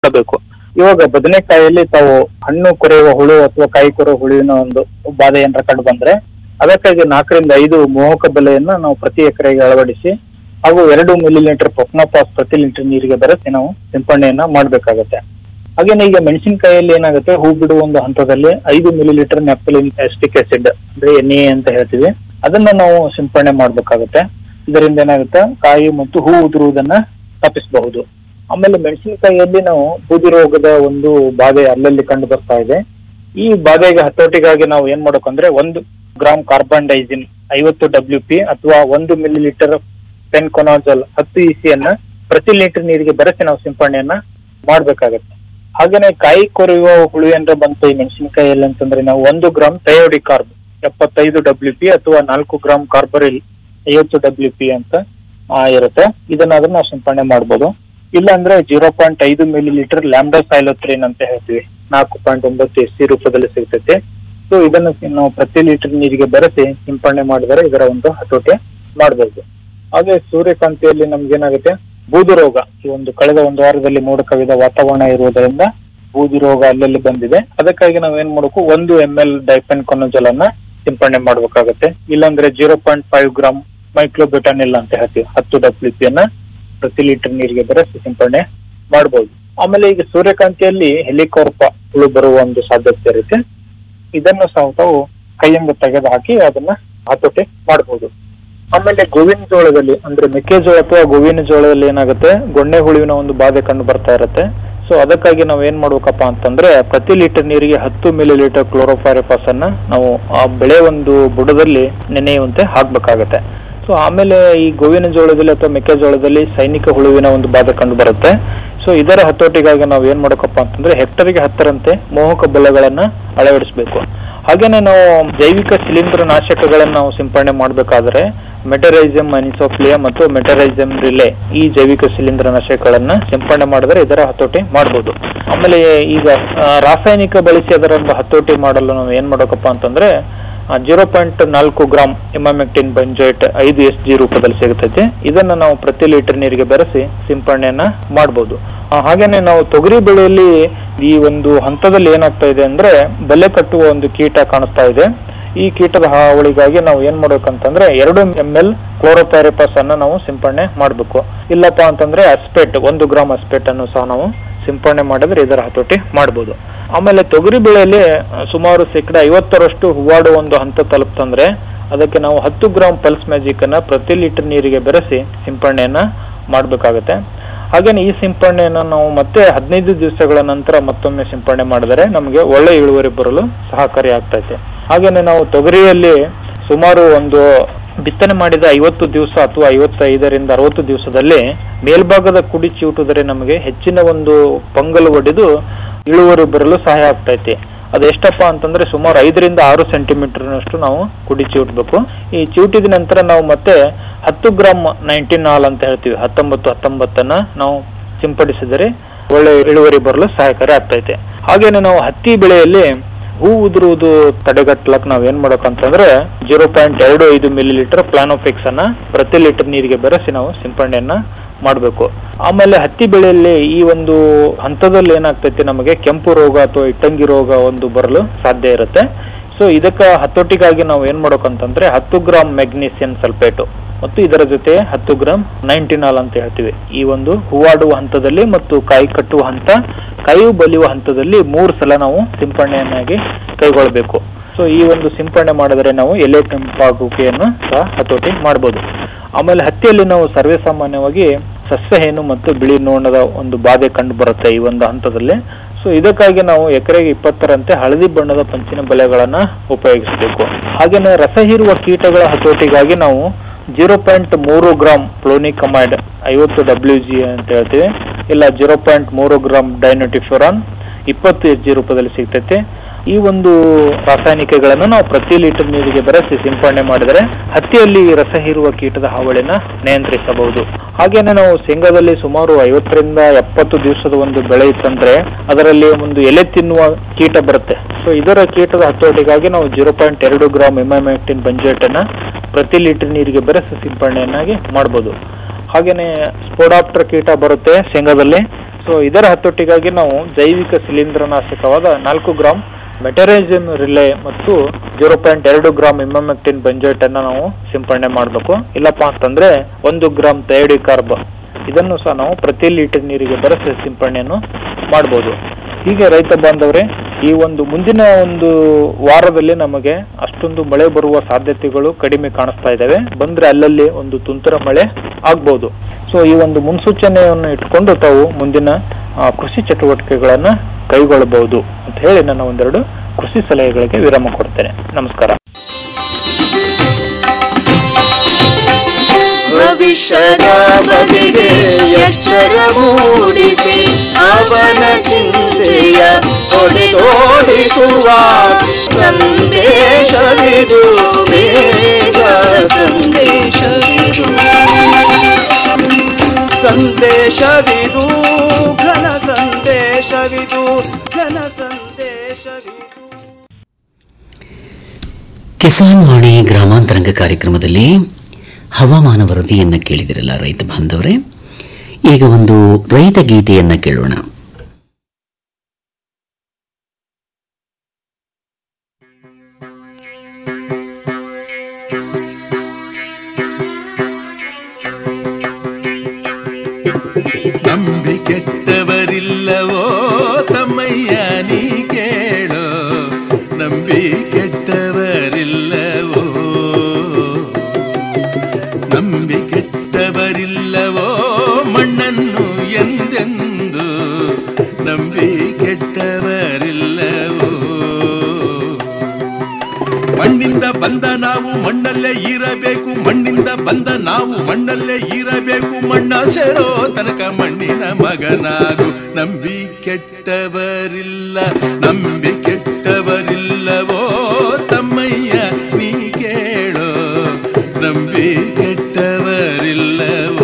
ಮಾಡಬೇಕು ಇವಾಗ ಬದನೆಕಾಯಿಯಲ್ಲಿ ತಾವು ಹಣ್ಣು ಕೊರೆಯುವ ಹುಳು ಅಥವಾ ಕಾಯಿ ಕೊರೆಯುವ ಹುಳುವಿನ ಒಂದು ಬಾಧೆ ಏನಾರ ಕಂಡು ಬಂದ್ರೆ ಅದಕ್ಕಾಗಿ ನಾಲ್ಕರಿಂದ ಐದು ಮೋಹಕ ಬೆಲೆಯನ್ನ ನಾವು ಪ್ರತಿ ಎಕರೆಗೆ ಅಳವಡಿಸಿ ಹಾಗೂ ಎರಡು ಮಿಲಿ ಲೀಟರ್ ಪೊಕ್ನೋಪಾಸ್ ಪ್ರತಿ ಲೀಟರ್ ನೀರಿಗೆ ಬೆರೆಸಿ ನಾವು ಸಿಂಪಡಣೆಯನ್ನ ಮಾಡಬೇಕಾಗತ್ತೆ ಹಾಗೇನೆ ಈಗ ಮೆಣಸಿನಕಾಯಿಯಲ್ಲಿ ಏನಾಗುತ್ತೆ ಹೂ ಬಿಡುವ ಒಂದು ಹಂತದಲ್ಲಿ ಐದು millilitre naphthalene acetic acid ಅಂದ್ರೆ ಎನ್ ಎ ಅಂತ ಹೇಳ್ತೀವಿ ಅದನ್ನ ನಾವು ಸಿಂಪಡಣೆ ಮಾಡಬೇಕಾಗುತ್ತೆ ಇದರಿಂದ ಏನಾಗುತ್ತೆ ಕಾಯಿ ಮತ್ತು ಹೂ ಉದುರುವುದನ್ನ ತಪ್ಪಿಸಬಹುದು ಆಮೇಲೆ ಮೆಣಸಿನಕಾಯಿಯಲ್ಲಿ ನಾವು ಬೂದಿ ರೋಗದ ಒಂದು ಬಾಧೆ ಅಲ್ಲಲ್ಲಿ ಕಂಡು ಬರ್ತಾ ಇದೆ ಈ ಬಾಧೆಗೆ ಹತೋಟಿಗಾಗಿ ನಾವು ಏನ್ ಮಾಡ್ಬೇಕಂದ್ರೆ ಒಂದು ಗ್ರಾಮ್ ಕಾರ್ಬನ್ ಡೈಸಿನ್ ಐವತ್ತು ಡಬ್ಲ್ಯೂ ಪಿ ಅಥವಾ ಒಂದು ಮಿಲಿ ಲೀಟರ್ ಪೆನ್ಕೊನಾಜಲ್ ಹತ್ತು ಇಸಿ ಅನ್ನ ಪ್ರತಿ ಲೀಟರ್ ನೀರಿಗೆ ಬೆರೆಸಿ ನಾವು ಸಿಂಪಡಣೆಯನ್ನ ಮಾಡ್ಬೇಕಾಗತ್ತೆ ಹಾಗೇನೆ ಕಾಯಿ ಕೊರೆಯುವ ಹುಳು ಏನಾರ ಬಂತು ಈ ಮೆಣಸಿನಕಾಯಿಯಲ್ಲಿ ಅಂತಂದ್ರೆ ನಾವು ಒಂದು ಗ್ರಾಮ್ ಥಯೋಡಿ ಕಾರ್ಬ್ ಎಪ್ಪತ್ತೈದು ಡಬ್ಲ್ಯೂ ಪಿ ಅಥವಾ ನಾಲ್ಕು ಗ್ರಾಮ್ ಕಾರ್ಬರಿಲ್ ಐವತ್ತು ಡಬ್ಲ್ಯೂ ಪಿ ಅಂತ ಆ, ಇರುತ್ತೆ ಇದನ್ನ ಅದನ್ನ ನಾವು ಸಿಂಪಡಣೆ ಮಾಡ್ಬೋದು ಇಲ್ಲ ಅಂದ್ರೆ ಜೀರೋ ಪಾಯಿಂಟ್ ಐದು ಮಿಲಿ ಲೀಟರ್ ಲ್ಯಾಂಬ್ಡಾ ಸೈಲೋತ್ರಿನ್ ಅಂತ ಹೇಳ್ತೀವಿ ನಾಲ್ಕು ಪಾಯಿಂಟ್ ಒಂಬತ್ತು ಎಸ್ ಸಿ ರೂಪದಲ್ಲಿ ಸಿಗ್ತೈತೆ ಸೊ ಇದನ್ನ ನಾವು ಪ್ರತಿ ಲೀಟರ್ ನೀರಿಗೆ ಬೆರೆಸಿ ಸಿಂಪಡಣೆ ಮಾಡಿದರೆ ಇದರ ಒಂದು ಹತೋಟಿ ಮಾಡಬಹುದು ಹಾಗೆ ಸೂರ್ಯಕಾಂತಿಯಲ್ಲಿ ನಮ್ಗೆ ಏನಾಗುತ್ತೆ ಬೂದು ರೋಗ ಈ ಒಂದು ಕಳೆದ ಒಂದು ವಾರದಲ್ಲಿ ಮೋಡ ಕವಿದ ವಾತಾವರಣ ಇರುವುದರಿಂದ ಬೂದಿ ರೋಗ ಅಲ್ಲಲ್ಲಿ ಬಂದಿದೆ ಅದಕ್ಕಾಗಿ ನಾವು ಏನ್ ಮಾಡಬೇಕು ಒಂದು ಎಂ ಎಲ್ ಡೈಪೆನ್ ಕೊನೋಜಲ್ ಅನ್ನ ಸಿಂಪಡಣೆ ಮಾಡ್ಬೇಕಾಗತ್ತೆ ಇಲ್ಲಾಂದ್ರೆ zero point five gram myclobutanil ಅಂತ ಹೇಳ್ತೀವಿ ಹತ್ತು ಡಬ್ಲ್ಯೂ ಪಿ ಅನ್ನ ಪ್ರತಿ ಲೀಟರ್ ನೀರಿಗೆ ಬೆರೆಸಿ ಸಿಂಪಡಣೆ ಮಾಡಬಹುದು ಆಮೇಲೆ ಈಗ ಸೂರ್ಯಕಾಂತಿಯಲ್ಲಿ ಹೆಲಿಕೋರ್ಪ ಹುಳು ಬರುವ ಒಂದು ಸಾಧ್ಯತೆ ಇರುತ್ತೆ ಇದನ್ನು ಸಹ ತಾವು ಕೈಯಿಂದ ತೆಗೆದು ಹಾಕಿ ಅದನ್ನ ಹತೋಟಿ ಮಾಡಬಹುದು ಆಮೇಲೆ ಗೋವಿನ ಜೋಳದಲ್ಲಿ ಅಂದ್ರೆ ಮೆಕ್ಕೆಜೋಳ ಅಥವಾ ಗೋವಿನ ಜೋಳದಲ್ಲಿ ಏನಾಗುತ್ತೆ ಗೊಣ್ಣೆ ಹುಳುವಿನ ಒಂದು ಬಾಧೆ ಕಂಡು ಬರ್ತಾ ಇರುತ್ತೆ ಸೊ ಅದಕ್ಕಾಗಿ ನಾವು ಏನ್ ಮಾಡ್ಬೇಕಪ್ಪ ಅಂತಂದ್ರೆ ಪ್ರತಿ ಲೀಟರ್ ನೀರಿಗೆ ಹತ್ತು ಮಿಲಿ ಲೀಟರ್ ಕ್ಲೋರೋಫೈರಿಫಾಸ್ ಅನ್ನ ನಾವು ಆ ಬೆಳೆ ಒಂದು ಬುಡದಲ್ಲಿ ನೆನೆಯುವಂತೆ ಹಾಕ್ಬೇಕಾಗತ್ತೆ ಸೊ ಆಮೇಲೆ ಈ ಗೋವಿನ ಜೋಳದಲ್ಲಿ ಅಥವಾ ಮೆಕ್ಕೆಜೋಳದಲ್ಲಿ ಸೈನಿಕ ಹುಳುವಿನ ಒಂದು ಬಾಧೆ ಕಂಡು ಬರುತ್ತೆ ಸೊ ಇದರ ಹತೋಟಿಗಾಗಿ ನಾವು ಏನ್ ಮಾಡಬೇಕಪ್ಪ ಅಂತಂದ್ರೆ ಹೆಕ್ಟರ್ಗೆ ಹತ್ತರಂತೆ ಮೋಹಕ ಬಲೆಗಳನ್ನ ಅಳವಡಿಸಬೇಕು ಹಾಗೇನೆ ನಾವು ಜೈವಿಕ ಶಿಲೀಂಧ್ರ ನಾಶಕಗಳನ್ನ ನಾವು ಸಿಂಪಡಣೆ ಮಾಡಬೇಕಾದ್ರೆ ಮೆಟರೈಸಮ್ ಅನಿಸೋಫ್ಲಿಯಾ ಮತ್ತು ಮೆಟರೈಸಮ್ ರಿಲೆ ಈ ಜೈವಿಕ ಶಿಲೀಂಧ್ರ ನಾಶಕಗಳನ್ನ ಸಿಂಪಡಣೆ ಮಾಡಿದ್ರೆ ಇದರ ಹತೋಟಿ ಮಾಡಬಹುದು ಆಮೇಲೆ ಈಗ ಆ, ರಾಸಾಯನಿಕ ಬಳಸಿ ಅದರ ಒಂದು ಹತೋಟಿ ಮಾಡಲು ನಾವು ಏನ್ ಮಾಡಬೇಕಪ್ಪ ಅಂತಂದ್ರೆ ಜೀರೋ ಪಾಯಿಂಟ್ ನಾಲ್ಕು ಗ್ರಾಮ್ ಇಮಾಮೆಕ್ಟಿನ್ ಬಂಜೋಯಿಟ್ ಐದು ಎಸ್ ಜಿ ರೂಪದಲ್ಲಿ ಸಿಗುತ್ತೈತೆ ಇದನ್ನ ನಾವು ಪ್ರತಿ ಲೀಟರ್ ನೀರಿಗೆ ಬೆರೆಸಿ ಸಿಂಪಡಣೆಯನ್ನ ಮಾಡಬಹುದು ಹಾಗೇನೆ ನಾವು ತೊಗರಿ ಬೆಳೆಯಲ್ಲಿ ಈ ಒಂದು ಹಂತದಲ್ಲಿ ಏನಾಗ್ತಾ ಇದೆ ಅಂದ್ರೆ ಬೆಲೆ ಕಟ್ಟುವ ಒಂದು ಕೀಟ ಕಾಣಿಸ್ತಾ ಇದೆ ಈ ಕೀಟದ ಹಾವಳಿಗಾಗಿ ನಾವು ಏನ್ ಮಾಡ್ಬೇಕಂತಂದ್ರೆ ಎರಡು ಎಂ ಎಲ್ ಕ್ಲೋರೋಪ್ಯಾರಿಪಸ್ ಅನ್ನ ನಾವು ಸಿಂಪಡಣೆ ಮಾಡಬೇಕು ಇಲ್ಲಪ್ಪ ಅಂತಂದ್ರೆ ಅಸ್ಪೆಟ್ ಒಂದು ಗ್ರಾಮ್ ಅಸ್ಪೆಟ್ ಅನ್ನು ಸಹ ನಾವು ಸಿಂಪಡಣೆ ಮಾಡಿದ್ರೆ ಇದರ ಹತೋಟಿ ಮಾಡಬಹುದು ಆಮೇಲೆ ತೊಗರಿ ಬೆಳೆಯಲ್ಲಿ ಆ, ಸುಮಾರು ಶೇಕಡ ಐವತ್ತರಷ್ಟು ಹೂವಾಡುವ ಒಂದು ಹಂತ ತಲುಪ್ತಂದ್ರೆ ಅದಕ್ಕೆ ನಾವು ಹತ್ತು ಗ್ರಾಮ್ ಪಲ್ಸ್ ಮ್ಯಾಜಿಕ್ ಅನ್ನ ಪ್ರತಿ ಲೀಟರ್ ನೀರಿಗೆ ಬೆರೆಸಿ ಸಿಂಪಡಣೆಯನ್ನ ಮಾಡಬೇಕಾಗತ್ತೆ ಹಾಗೇನೆ ಈ ಸಿಂಪಡಣೆಯನ್ನು ನಾವು ಮತ್ತೆ ಹದಿನೈದು ದಿವಸಗಳ ನಂತರ ಮತ್ತೊಮ್ಮೆ ಸಿಂಪಡಣೆ ಮಾಡಿದರೆ ನಮಗೆ ಒಳ್ಳೆ ಇಳುವರಿ ಬರಲು ಸಹಕಾರಿ ಆಗ್ತೈತೆ ಹಾಗೇನೆ ನಾವು ತೊಗರಿಯಲ್ಲಿ ಸುಮಾರು ಒಂದು ಬಿತ್ತನೆ ಮಾಡಿದ ಐವತ್ತು ದಿವಸ ಅಥವಾ ಐವತ್ತೈದರಿಂದ ಅರವತ್ತು ದಿವಸದಲ್ಲಿ ಮೇಲ್ಭಾಗದ ಕುಡಿ ಚಿವುಟಿದರೆ ನಮಗೆ ಹೆಚ್ಚಿನ ಒಂದು ಪೊಂಗಲು ಒಡೆದು ಇಳುವರಿ ಬರಲು ಸಹಾಯ ಆಗ್ತೈತಿ ಅದೆಷ್ಟಪ್ಪ ಅಂತಂದ್ರೆ ಸುಮಾರು ಐದರಿಂದ ಆರು ಸೆಂಟಿಮೀಟರ್ನಷ್ಟು ನಾವು ಕುಡಿ ಚಿವುಟ್ಬೇಕು ಈ ಚಿವುಟಿದ ನಂತರ ನಾವು ಮತ್ತೆ ಹತ್ತು ಗ್ರಾಮ್ ನೈನ್ಟೀನ್ ಹಾಲ್ ಅಂತ ಹೇಳ್ತೀವಿ ಹತ್ತೊಂಬತ್ತು ಹತ್ತೊಂಬತ್ತನ್ನ ನಾವು ಸಿಂಪಡಿಸಿದರೆ ಒಳ್ಳೆ ಇಳುವರಿ ಬರಲು ಸಹಾಯಕಾರಿ ಆಗ್ತೈತೆ ಹಾಗೇನೆ ನಾವು ಹತ್ತಿ ಬೆಳೆಯಲ್ಲಿ ಹೂ ಉದುರುವುದು ತಡೆಗಟ್ಟಲಕ್ ನಾವ್ ಏನ್ ಮಾಡ್ಬೇಕಂತಂದ್ರೆ ಜೀರೋ ಪಾಯಿಂಟ್ ಎರಡು ಐದು ಮಿಲಿ ಲೀಟರ್ ಪ್ಲಾನೋಫಿಕ್ಸ್ ಅನ್ನ ಪ್ರತಿ ಲೀಟರ್ ನೀರಿಗೆ ಬೆರೆಸಿ ನಾವು ಸಿಂಪಡಣೆಯನ್ನ ಮಾಡಬೇಕು ಆಮೇಲೆ ಹತ್ತಿ ಬೆಳೆಯಲ್ಲಿ ಈ ಒಂದು ಹಂತದಲ್ಲಿ ಏನಾಗ್ತೈತಿ ನಮಗೆ ಕೆಂಪು ರೋಗ ಅಥವಾ ಇಟ್ಟಂಗಿ ರೋಗ ಒಂದು ಬರಲು ಸಾಧ್ಯ ಇರುತ್ತೆ ಸೊ ಇದಕ್ಕ ಹತೋಟಿಗಾಗಿ ನಾವು ಏನ್ ಮಾಡ್ಬೇಕಂತಂದ್ರೆ ಹತ್ತು ಗ್ರಾಮ್ ಮೆಗ್ನೀಸಿಯಂ ಸಲ್ಫೇಟು ಮತ್ತು ಇದರ ಜೊತೆ ಹತ್ತು ಗ್ರಾಮ್ ನೈಂಟಿನಾಲ್ ಅಂತ ಹೇಳ್ತೀವಿ ಈ ಒಂದು ಹೂವಾಡುವ ಹಂತದಲ್ಲಿ ಮತ್ತು ಕಾಯಿ ಕಟ್ಟುವ ಹಂತ ಕಾಯಿ ಬಲಿಯುವ ಹಂತದಲ್ಲಿ ಮೂರು ಸಲ ನಾವು ಸಿಂಪಡಣೆಯನ್ನಾಗಿ ಕೈಗೊಳ್ಳಬೇಕು ಸೊ ಈ ಒಂದು ಸಿಂಪಡಣೆ ಮಾಡಿದರೆ ನಾವು ಎಲೆ ಕೆಂಪಾಗುವಿಕೆಯನ್ನು ಸಹ ಹತೋಟಿ ಮಾಡಬಹುದು ಆಮೇಲೆ ಹತ್ತಿಯಲ್ಲಿ ನಾವು ಸರ್ವೇ ಸಾಮಾನ್ಯವಾಗಿ ಸಸ್ಯಹೇನು ಮತ್ತು ಬಿಳಿ ನೋಣದ ಒಂದು ಬಾಧೆ ಕಂಡು ಬರುತ್ತೆ ಈ ಒಂದು ಹಂತದಲ್ಲಿ ಸೊ ಇದಕ್ಕಾಗಿ ನಾವು ಎಕರೆಗೆ ಇಪ್ಪತ್ತರಂತೆ ಹಳದಿ ಬಣ್ಣದ ಪಂಚಿನ ಬಲೆಗಳನ್ನ ಉಪಯೋಗಿಸಬೇಕು ಹಾಗೇನೆ ರಸ ಹೀರುವ ಕೀಟಗಳ ಹತೋಟಿಗಾಗಿ ನಾವು ಜೀರೋ ಪಾಯಿಂಟ್ ಮೂರು ಗ್ರಾಮ್ ಪ್ಲೋನಿಕಮೈಡ್ ಐವತ್ತು ಡಬ್ಲ್ಯೂ ಜಿ ಅಂತ ಹೇಳ್ತೀವಿ ಇಲ್ಲ ಜೀರೋ ಪಾಯಿಂಟ್ ಮೂರು ಗ್ರಾಮ್ ಡೈನೋಟಿಫ್ಯೂರಾನ್ ಇಪ್ಪತ್ತು ಎಚ್ ಜಿ ರೂಪದಲ್ಲಿ ಸಿಗ್ತೈತೆ ಈ ಒಂದು ರಾಸಾಯನಿಕಗಳನ್ನು ನಾವು ಪ್ರತಿ ಲೀಟರ್ ನೀರಿಗೆ ಬೆರೆಸಿ ಸಿಂಪಡಣೆ ಮಾಡಿದರೆ ಹತ್ತಿಯಲ್ಲಿ ರಸ ಹೀರುವ ಕೀಟದ ಹಾವಳಿನ ನಿಯಂತ್ರಿಸಬಹುದು ಹಾಗೇನೆ ನಾವು ಶೇಂಗಾದಲ್ಲಿ ಸುಮಾರು ಐವತ್ತರಿಂದ ಎಪ್ಪತ್ತು ದಿವಸದ ಒಂದು ಬೆಳೆ ಇತ್ತಂದ್ರೆ ಅದರಲ್ಲಿ ಒಂದು ಎಲೆ ತಿನ್ನುವ ಕೀಟ ಬರುತ್ತೆ ಸೊ ಇದರ ಕೀಟದ ಹತೋಟಿಗಾಗಿ ನಾವು ಜೀರೋ ಪಾಯಿಂಟ್ ಎರಡು ಗ್ರಾಮ್ ಇಮಾಮೆಕ್ಟಿನ್ ಬಂಜೇಟ್ ಅನ್ನ ಪ್ರತಿ ಲೀಟರ್ ನೀರಿಗೆ ಬೆರೆಸಿ ಸಿಂಪಡಣೆಯನ್ನಾಗಿ ಮಾಡಬಹುದು ಹಾಗೇನೆ ಸ್ಪೋಡಾಪ್ಟರ್ ಕೀಟ ಬರುತ್ತೆ ಶೇಂಗಾದಲ್ಲಿ ಸೊ ಸೊ ಇದರ ಹತೋಟಿಗಾಗಿ ನಾವು ಜೈವಿಕ ಶಿಲೀಂಧ್ರನಾಶಕವಾದ ನಾಲ್ಕು ಗ್ರಾಮ್ ಮೆಟರೈಸಿಮ್ ರಿಲೆ ಮತ್ತು ಜೀರೋ ಪಾಯಿಂಟ್ ಎರಡು ಗ್ರಾಮ್ ಇಮಮೆಕ್ಟಿನ್ ಬೆಂಜೋಯೇಟ್ ಅನ್ನ ನಾವು ಸಿಂಪಡಣೆ ಮಾಡಬೇಕು ಇಲ್ಲಪ್ಪ ಅಂತಂದ್ರೆ ಒಂದು ಗ್ರಾಮ್ ಥೈಡಿ ಕಾರ್ಬ್ ಇದನ್ನು ಸಹ ನಾವು ಪ್ರತಿ ಲೀಟರ್ ನೀರಿಗೆ ಬೆರೆಸಿ ಸಿಂಪಡಣೆಯನ್ನು ಮಾಡಬಹುದು ಹೀಗೆ ರೈತ ಬಾಂಧವರೇ ಈ ಒಂದು ಮುಂದಿನ ಒಂದು ವಾರದಲ್ಲಿ ನಮಗೆ ಅಷ್ಟೊಂದು ಮಳೆ ಬರುವ ಸಾಧ್ಯತೆಗಳು ಕಡಿಮೆ ಕಾಣಿಸ್ತಾ ಇದ್ದಾವೆ ಬಂದ್ರೆ ಅಲ್ಲಲ್ಲಿ ಒಂದು ತುಂತರ ಮಳೆ ಆಗ್ಬಹುದು ಸೊ ಈ ಒಂದು ಮುನ್ಸೂಚನೆಯನ್ನು ಇಟ್ಕೊಂಡು ತಾವು ಮುಂದಿನ ಆ, ಕೃಷಿ ಚಟುವಟಿಕೆಗಳನ್ನ ಕೈಗೊಳ್ಳಬಹುದು ಅಂತ ಹೇಳಿ ನನ್ನ ಒಂದೆರಡು ಕೃಷಿ ಸಲಹೆಗಳಿಗೆ ವಿರಾಮ ಕೊಡ್ತೇನೆ ನಮಸ್ಕಾರ ಭವಿಷ್ಯದ ಬಗೆಗೆ ಎಚ್ಚರ ಮೂಡಿಸಿ ಅವನ ಚಿಂತೆಯ ಹೊಡೆದೋಡಿಸುವ ಸಂದೇಶವಿದು ಬೇಗ ಸಂದೇಶವಿದು ಸಂದೇಶವಿದು ಘನ ಸಂದೇಶವಿದು ಘನ ಸಂದೇಶವಿದು ಕಿಸಾನ್ ವಾಣಿ ಗ್ರಾಮಾಂತರಂಗ ಕಾರ್ಯಕ್ರಮದಲ್ಲಿ ಹವಾಮಾನ ವರದಿಯನ್ನ ಕೇಳಿದಿರಲ್ಲ ರೈತ ಬಾಂಧವರೇ ಈಗ ಒಂದು ರೈತ ಗೀತೆಯನ್ನ ಕೇಳೋಣ ನಂಬಿ ಕೆಟ್ಟವರಿಲ್ಲವೋ ತಮ್ಮಯ್ಯ ನೀ ಕೇಳೋ ನಂಬಿ ಕೆಟ್ಟವರಿಲ್ಲವೋ ನಂಬಿ ಕೆಟ್ಟವರಿಲ್ಲವೋ ಮಣ್ಣನ್ನು ಎಂದೆಂದು ನಂಬಿ ಕೆಟ್ಟವರಿಲ್ಲವೋ ಮಣ್ಣಿಂದ ಬಂದ ನಾವು ಮಣ್ಣಲ್ಲೇ ಇರಬೇಕು ಮಣ್ಣಿಂದ ಬಂದ ನಾವು ಮಣ್ಣಲ್ಲೇ ಇರಬೇಕು ಮಣ್ಣ ಸೇರೋ ತನಕ ಮಣ್ಣಿನ ಮಗನಾಗು ನಂಬಿ ಕೆಟ್ಟವರಿಲ್ಲ ನಂಬಿ ಕೆಟ್ಟವರಿಲ್ಲವೋ ತಮ್ಮಯ್ಯ ನೀ ಕೇಳೋ ನಂಬಿ ಕೆಟ್ಟವರಿಲ್ಲವೋ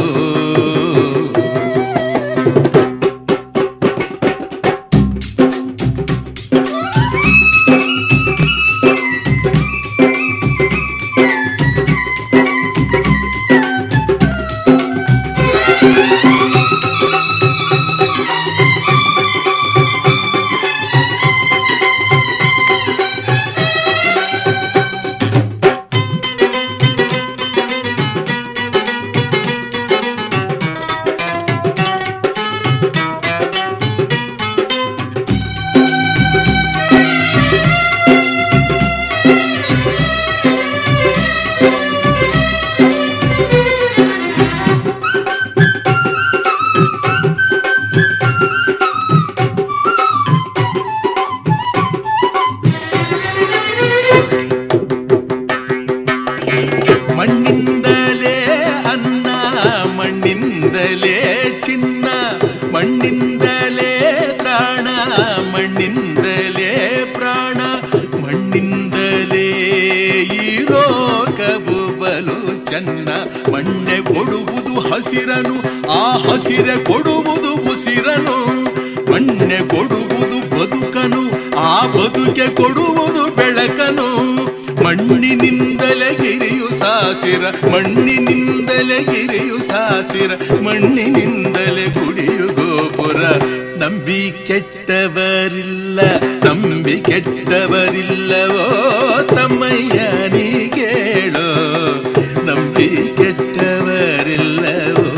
ಮಣ್ಣಿಂದಲೇ ಅನ್ನ ಮಣ್ಣಿಂದಲೇ ಚಿನ್ನ ಮಣ್ಣಿಂದಲೇ ತ್ರಾಣ ಮಣ್ಣಿಂದಲೇ ಪ್ರಾಣ ಮಣ್ಣಿಂದಲೇ ಇರೋ ಕಬು ಬಲು ಚೆನ್ನ ಮಣ್ಣೆ ಕೊಡುವುದು ಹಸಿರನು ಆ ಹಸಿರೆ ಕೊಡುವುದು ಉಸಿರನು ಮಣ್ಣೆ ಕೊಡುವುದು ಬದುಕನು ಆ ಬದುಕೆ ಕೊಡುವುದು ಬೆಳಕನು ಮಣ್ಣಿನಿಂದಲೇ ಗಿರಿಯು ಸಾಸಿರ ಮಣ್ಣಿನಿಂದಲೇ ಗಿರಿಯು ಸಾಸಿರ ಮಣ್ಣಿನಿಂದಲೇ ಗುಡಿಯು ಗೋಪುರ ನಂಬಿ ಕೆಟ್ಟವರಿಲ್ಲ ನಂಬಿ ಕೆಟ್ಟವರಿಲ್ಲವೋ ತಮ್ಮಯ್ಯ ನೀ ಕೇಳೋ ನಂಬಿ ಕೆಟ್ಟವರಿಲ್ಲವೋ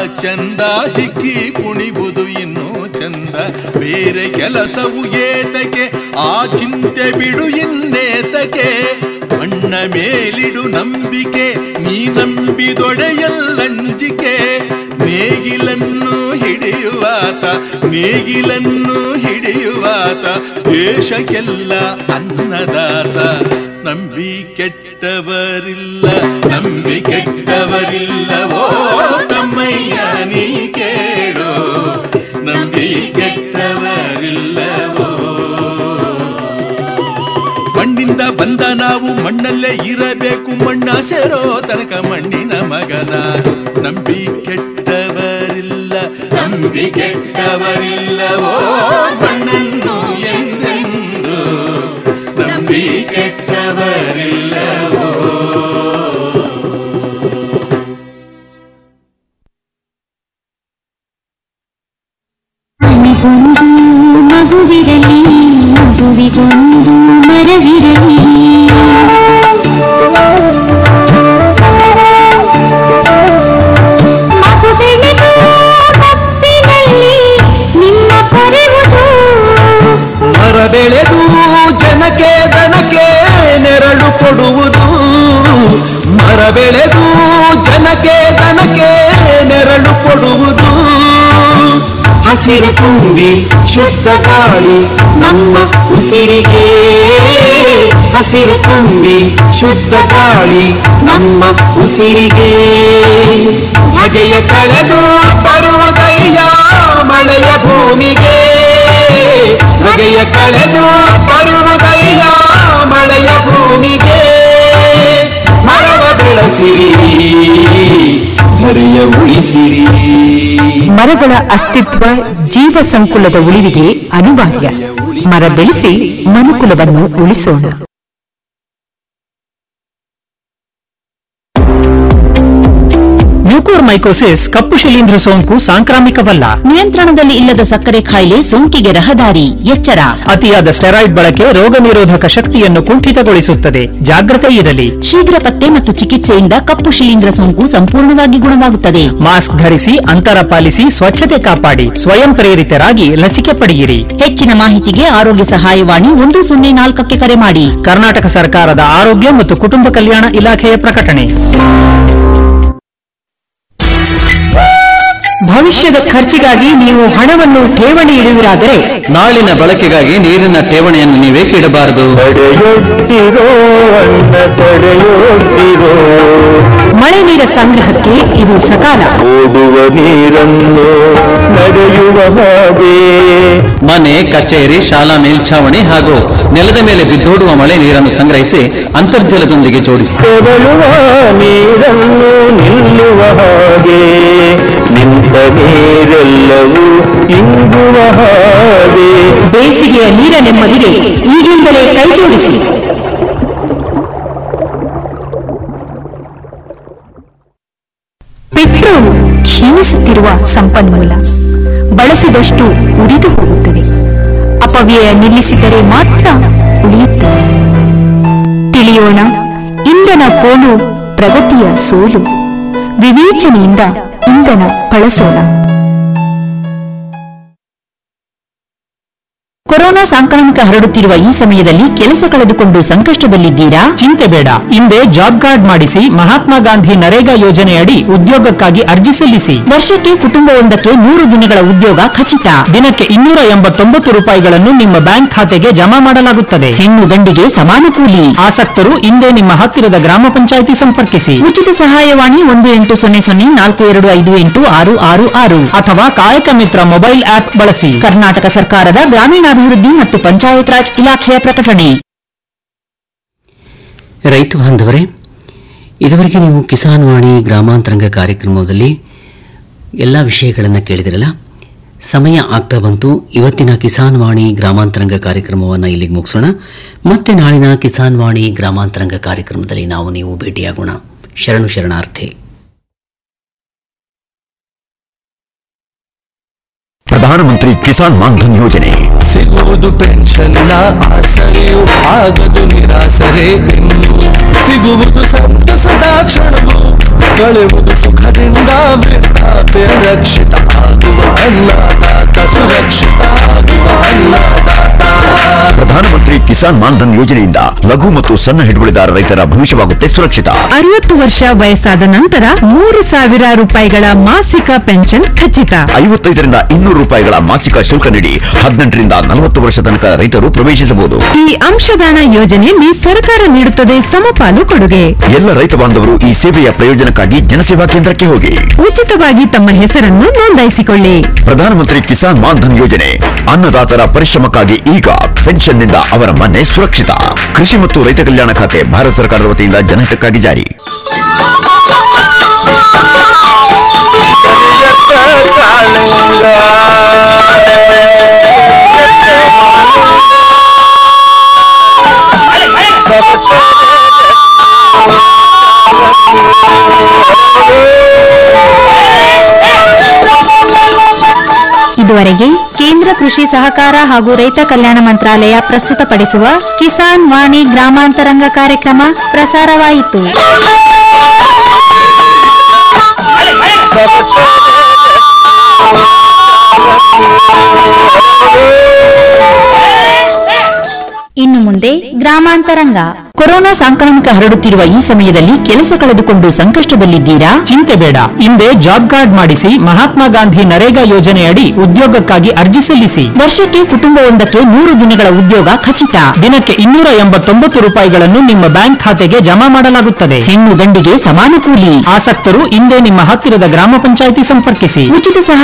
ಚಂದ ಹಿಕ್ಕಿ ಕುಣಿಬುದು ಇನ್ನೂ ಚಂದ ಬೇರೆ ಕೆಲಸವು ಏತಕ್ಕೆ ಆ ಚಿಂತೆ ಬಿಡು ಇನ್ನೇತಕ್ಕೆ ಮಣ್ಣ ಮೇಲಿಡು ನಂಬಿಕೆ ನೀ ನಂಬಿದೊಡೆಯಲ್ಲಂಜಿಕೆ ನೇಗಿಲನ್ನು ಹಿಡಿಯುವಾತ ನೇಗಿಲನ್ನು ಹಿಡಿಯುವಾತ ದೇಶಕ್ಕೆಲ್ಲ ಅನ್ನದಾತ ನಂಬಿ ಕೆಟ್ಟವರಿಲ್ಲ ನಂಬಿ ಕೆಟ್ಟವರಿಲ್ಲವೋ ತಮ್ಮಯ್ಯ ನೀ ಕೇಳೋ ನಂಬಿ ಕೆಟ್ಟವರಿಲ್ಲವೋ ಮಣ್ಣಿಂದ ಬಂದ ನಾವು ಮಣ್ಣಲ್ಲೇ ಇರಬೇಕು ಮಣ್ಣ ಸೇರೋ ತನಕ ಮಣ್ಣಿನ ಮಗನಾರು ನಂಬಿ ಕೆಟ್ಟವರಿಲ್ಲ ನಂಬಿ ಕೆಟ್ಟವರಿಲ್ಲವೋ ಮಣ್ಣನ್ನು ಎಂದೆಂದು ನಂಬಿ ಕೆಟ್ಟವರಿಲ್ಲವೋ ಮನೆಗೊಂದು ಮಗುವಿರಲಿ ಮಗುವಿಗೊಂದು ಮರವಿರಲಿ ಮಗು ಬೆಳೆದು ಕಪ್ಪಿನಲ್ಲಿ ನಿಮ್ಮ ಕೊರೆಯುವುದು ಮರ ಬೆಳೆದು ಜನಕ್ಕೆ ದನಕ್ಕೆ ನೆರಳು ಕೊಡುವುದು ಮರ ಬೆಳೆದು ಜನಕ್ಕೆ ದನಕ್ಕೆ ನೆರಳು ಕೊಡುವುದು ಹಸಿರು ತುಂಬಿ ಶುದ್ಧ ಗಾಳಿ ನಮ್ಮ ಉಸಿರಿಗೆ ಹಸಿರು ತುಂಬಿ ಶುದ್ಧ ಗಾಳಿ ನಮ್ಮ ಉಸಿರಿಗೆ ಬಗೆಯ ಕಳೆದು ಬರುವುದಯ್ಯ ಮಳೆಯ ಭೂಮಿಗೆ ಬಗೆಯ ಕಳೆದು ಬರುವುದಯ್ಯ ಮಳೆಯ ಭೂಮಿಗೆ ಮರವ ಬೆಳೆಸಿರಿ ಹರಿಯ ಉಳಿಸಿರಿ ಮರಗಳ ಅಸ್ತಿತ್ವ ಜೀವ ಸಂಕುಲದ ಉಳಿವಿಗೆ ಅನಿವಾರ್ಯ ಮರ ಬೆಳೆಸಿ ಮನುಕುಲವನ್ನು ಉಳಿಸೋಣ ಮ್ಯೂಕೋರ್ಮೈಕೋಸಿಸ್ ಕಪ್ಪು ಶಿಲೀಂಧ್ರ ಸೋಂಕು ಸಾಂಕ್ರಾಮಿಕವಲ್ಲ ನಿಯಂತ್ರಣದಲ್ಲಿ ಇಲ್ಲದ ಸಕ್ಕರೆ ಕಾಯಿಲೆ ಸೋಂಕಿಗೆ ರಹದಾರಿ ಎಚ್ಚರ ಅತಿಯಾದ ಸ್ಟೆರಾಯ್ಡ್ ಬಳಕೆ ರೋಗ ನಿರೋಧಕ ಶಕ್ತಿಯನ್ನು ಕುಂಠಿತಗೊಳಿಸುತ್ತದೆ ಜಾಗ್ರತೆ ಇರಲಿ ಶೀಘ್ರ ಪತ್ತೆ ಮತ್ತು ಚಿಕಿತ್ಸೆಯಿಂದ ಕಪ್ಪು ಶಿಲೀಂಧ್ರ ಸೋಂಕು ಸಂಪೂರ್ಣವಾಗಿ ಗುಣವಾಗುತ್ತದೆ ಮಾಸ್ಕ್ ಧರಿಸಿ ಅಂತರ ಪಾಲಿಸಿ ಸ್ವಚ್ಛತೆ ಕಾಪಾಡಿ ಸ್ವಯಂ ಪ್ರೇರಿತರಾಗಿ ಲಸಿಕೆ ಪಡೆಯಿರಿ ಹೆಚ್ಚಿನ ಮಾಹಿತಿಗೆ ಆರೋಗ್ಯ ಸಹಾಯವಾಣಿ ಒಂದು ಸೊನ್ನೆ ನಾಲ್ಕಕ್ಕೆ ಕರೆ ಮಾಡಿ ಕರ್ನಾಟಕ ಸರ್ಕಾರದ ಆರೋಗ್ಯ ಮತ್ತು ಕುಟುಂಬ ಕಲ್ಯಾಣ ಇಲಾಖೆಯ ಪ್ರಕಟಣೆ ಭವಿಷ್ಯದ ಖರ್ಚಿಗಾಗಿ ನೀವು ಹಣವನ್ನು ಠೇವಣಿ ಇಡುವಿರಾದರೆ ನಾಳಿನ ಬಳಕೆಗಾಗಿ ನೀರಿನ ಠೇವಣಿಯನ್ನು ನೀವೇಕೆ ಇಡಬಾರದು ತಡೆಯೊಡ್ಡಿರೋ ಅಣ್ಣ ತಡೆಯೊಡ್ಡಿರೋ ಮಳೆ ನೀರ ಸಂಗ್ರಹಕ್ಕೆ ಇದು ಸಕಾಲ ಓಡುವ ನೀರನ್ನು ನಡೆಯುವ ಹಾಗೆ ಮನೆ ಕಚೇರಿ ಶಾಲಾ ಮೇಲ್ಛಾವಣಿ ಹಾಗೂ ನೆಲದ ಮೇಲೆ ಬಿದ್ದೋಡುವ ಮಳೆ ನೀರನ್ನು ಸಂಗ್ರಹಿಸಿ ಅಂತರ್ಜಲದೊಂದಿಗೆ ಜೋಡಿಸಿ ತೆವಳುವ ನೀರನ್ನು ನಿಲ್ಲುವ ಹಾಗೆ ನಿಂತ ನೀರೆಲ್ಲವೂ ಇಂಗುವ ಹಾಗೆ ಬೇಸಿಗೆಯ ನೀರ ನೆಮ್ಮದಿಗೆ ಈಗಿಂದಲೇ ಕೈಜೋಡಿಸಿ ಪೆಟ್ರೋಲ್ ಕ್ಷೀಣಿಸುತ್ತಿರುವ ಸಂಪನ್ಮೂಲ ಬಳಸಿದಷ್ಟು ಉರಿದು ಹೋಗುತ್ತದೆ ಅಪವ್ಯಯ ನಿಲ್ಲಿಸಿದರೆ ಮಾತ್ರ ಉಳಿಯುತ್ತದೆ ತಿಳಿಯೋಣ ಇಂಧನ ಪೋಲು ಪ್ರಗತಿಯ ಸೋಲು ವಿವೇಚನೆಯಿಂದ ಇಂಧನ ಬಳಸೋಣ ಕೊರೋನಾ ಸಾಂಕ್ರಾಮಿಕ ಹರಡುತ್ತಿರುವ ಈ ಸಮಯದಲ್ಲಿ ಕೆಲಸ ಕಳೆದುಕೊಂಡು ಸಂಕಷ್ಟದಲ್ಲಿದ್ದೀರಾ ಚಿಂತೆ ಬೇಡ ಹಿಂದೆ ಜಾಬ್ ಕಾರ್ಡ್ ಮಾಡಿಸಿ ಮಹಾತ್ಮ ಗಾಂಧಿ ನರೇಗಾ ಯೋಜನೆಯಡಿ ಉದ್ಯೋಗಕ್ಕಾಗಿ ಅರ್ಜಿ ಸಲ್ಲಿಸಿ ವರ್ಷಕ್ಕೆ ಕುಟುಂಬವೊಂದಕ್ಕೆ ನೂರು ದಿನಗಳ ಉದ್ಯೋಗ ಖಚಿತ ದಿನಕ್ಕೆ ಇನ್ನೂರ ಎಂಬತ್ತೊಂಬತ್ತು ರೂಪಾಯಿಗಳನ್ನು ನಿಮ್ಮ ಬ್ಯಾಂಕ್ ಖಾತೆಗೆ ಜಮಾ ಮಾಡಲಾಗುತ್ತದೆ ಹೆಣ್ಣು ಗಂಡಿಗೆ ಸಮಾನ ಕೂಲಿ ಆಸಕ್ತರು ಹಿಂದೆ ನಿಮ್ಮ ಹತ್ತಿರದ ಗ್ರಾಮ ಪಂಚಾಯಿತಿ ಸಂಪರ್ಕಿಸಿ ಉಚಿತ ಸಹಾಯವಾಣಿ ಒಂದು ಎಂಟು ಸೊನ್ನೆ ಸೊನ್ನೆ ನಾಲ್ಕು ಎರಡು ಐದು ಎಂಟು ಆರು ಆರು ಆರು ಅಥವಾ ಕಾಯಕ ಮಿತ್ರ ಮೊಬೈಲ್ ಆಪ್ ಬಳಸಿ ಕರ್ನಾಟಕ ಸರ್ಕಾರದ ಗ್ರಾಮೀಣಾಭಿವೃದ್ಧಿ ಮತ್ತು ಪಂಚಾಯತ್ ರಾಜ್ ಇಲಾಖೆಯ ಪ್ರಕಟಣೆ ರೈತ ಬಾಂಧವರೇ ಇದುವರೆಗೆ ನೀವು ಕಿಸಾನ್ ವಾಣಿ ಗ್ರಾಮಾಂತರಂಗ ಕಾರ್ಯಕ್ರಮದಲ್ಲಿ ಎಲ್ಲ ವಿಷಯಗಳನ್ನು ಕೇಳಿದಿರಲ್ಲ ಸಮಯ ಆಗ್ತಾ ಬಂತು ಇವತ್ತಿನ ಕಿಸಾನ್ ವಾಣಿ ಗ್ರಾಮಾಂತರಂಗ ಕಾರ್ಯಕ್ರಮವನ್ನು ಇಲ್ಲಿಗೆ ಮುಗಿಸೋಣ ಮತ್ತೆ ನಾಳಿನ ಕಿಸಾನ್ ವಾಣಿ ಗ್ರಾಮಾಂತರಂಗ ಕಾರ್ಯಕ್ರಮದಲ್ಲಿ ನಾವು ನೀವು ಭೇಟಿಯಾಗೋಣ ಶರಣು ಶರಣಾರ್ಥಿ ಪ್ರಧಾನಮಂತ್ರಿ ಕಿಸಾನ್ ಮಾನ್ಧನ್ ಯೋಜನೆ ಸಿಗುವುದು ಪೆನ್ಷನ್ನ ಆಸರೆಯು ಆಗದು ನಿರಾಸರೆ ಇನ್ನು ಸಿಗುವುದು ಸಂತಸದ ಕ್ಷಣವು ಕಳೆಯುವುದು ಸುಖದಿಂದ ವೃದ್ಧಾಪ್ಯ ಸುರಕ್ಷಿತ ಆಗುವ ಅನ್ನದಾತ ಸುರಕ್ಷಿತ ಆಗುವ ಅನ್ನದಾತ ಪ್ರಧಾನಮಂತ್ರಿ ಕಿಸಾನ್ ಮಾನ್ಧನ್ ಯೋಜನೆಯಿಂದ ಲಘು ಮತ್ತು ಸಣ್ಣ ಹಿಡುವಳಿದಾರ ರೈತರ ಭವಿಷ್ಯವಾಗುತ್ತೆ ಸುರಕ್ಷಿತ ಅರವತ್ತು ವರ್ಷ ವಯಸ್ಸಾದ ನಂತರ ಮೂರು ಸಾವಿರ ರೂಪಾಯಿಗಳ ಮಾಸಿಕ ಪೆನ್ಷನ್ ಖಚಿತ ಐವತ್ತೈದರಿಂದ ಇನ್ನೂರು ರೂಪಾಯಿಗಳ ಮಾಸಿಕ ಶುಲ್ಕ ನೀಡಿ ಹದಿನೆಂಟರಿಂದ ನಲವತ್ತು ವರ್ಷ ತನಕ ರೈತರು ಪ್ರವೇಶಿಸಬಹುದು ಈ ಅಂಶದಾನ ಯೋಜನೆಯಲ್ಲಿ ಸರ್ಕಾರ ನೀಡುತ್ತದೆ ಸಮಪಾಲು ಕೊಡುಗೆ ಎಲ್ಲ ರೈತ ಬಾಂಧವರು ಈ ಸೇವೆಯ ಪ್ರಯೋಜನಕ್ಕಾಗಿ ಜನಸೇವಾ ಕೇಂದ್ರಕ್ಕೆ ಹೋಗಿ ಉಚಿತವಾಗಿ ತಮ್ಮ ಹೆಸರನ್ನು ನೋಂದಾಯಿಸಿಕೊಳ್ಳಿ ಪ್ರಧಾನಮಂತ್ರಿ ಕಿಸಾನ್ ಮಾನ್ಧನ್ ಯೋಜನೆ ಅನ್ನದಾತರ ಪರಿಶ್ರಮಕ್ಕಾಗಿ ಈಗ ಪೆನ್ಷನ್ನಿಂದ ಅವರ ಮನೆ ಸುರಕ್ಷಿತ ಕೃಷಿ ಮತ್ತು ರೈತ ಕಲ್ಯಾಣ ಖಾತೆ ಭಾರತ ಸರ್ಕಾರದ ವತಿಯಿಂದ ಜನಹಿತಕ್ಕಾಗಿ ಜಾರಿ ಇದುವರೆಗೆ ಕೇಂದ್ರ ಕೃಷಿ ಸಹಕಾರ ಹಾಗೂ ರೈತ ಕಲ್ಯಾಣ ಮಂತ್ರಾಲಯ ಪ್ರಸ್ತುತಪಡಿಸುವ ಕಿಸಾನ್ ವಾಣಿ ಗ್ರಾಮಾಂತರಂಗ ಕಾರ್ಯಕ್ರಮ ಪ್ರಸಾರವಾಯಿತು ಇನ್ನು ಮುಂದೆ ಗ್ರಾಮಾಂತರಂಗ ಕೊರೋನಾ ಸಾಂಕ್ರಾಮಿಕ ಹರಡುತ್ತಿರುವ ಈ ಸಮಯದಲ್ಲಿ ಕೆಲಸ ಕಳೆದುಕೊಂಡು ಸಂಕಷ್ಟದಲ್ಲಿದ್ದೀರಾ ಚಿಂತೆ ಬೇಡ ಹಿಂದೆ ಜಾಬ್ ಕಾರ್ಡ್ ಮಾಡಿಸಿ ಮಹಾತ್ಮ ಗಾಂಧಿ ನರೇಗಾ ಯೋಜನೆಯಡಿ ಉದ್ಯೋಗಕ್ಕಾಗಿ ಅರ್ಜಿ ಸಲ್ಲಿಸಿ ವರ್ಷಕ್ಕೆ ಕುಟುಂಬವೊಂದಕ್ಕೆ ನೂರು ದಿನಗಳ ಉದ್ಯೋಗ ಖಚಿತ ದಿನಕ್ಕೆ ಇನ್ನೂರ ಎಂಬತ್ತೊಂಬತ್ತು ರೂಪಾಯಿಗಳನ್ನು ನಿಮ್ಮ ಬ್ಯಾಂಕ್ ಖಾತೆಗೆ ಜಮಾ ಮಾಡಲಾಗುತ್ತದೆ ಹೆಣ್ಣು ಗಂಡಿಗೆ ಸಮಾನ ಕೂಲಿ ಆಸಕ್ತರು ಹಿಂದೆ ನಿಮ್ಮ ಹತ್ತಿರದ ಗ್ರಾಮ ಪಂಚಾಯಿತಿ ಸಂಪರ್ಕಿಸಿ ಉಚಿತ ಸಹ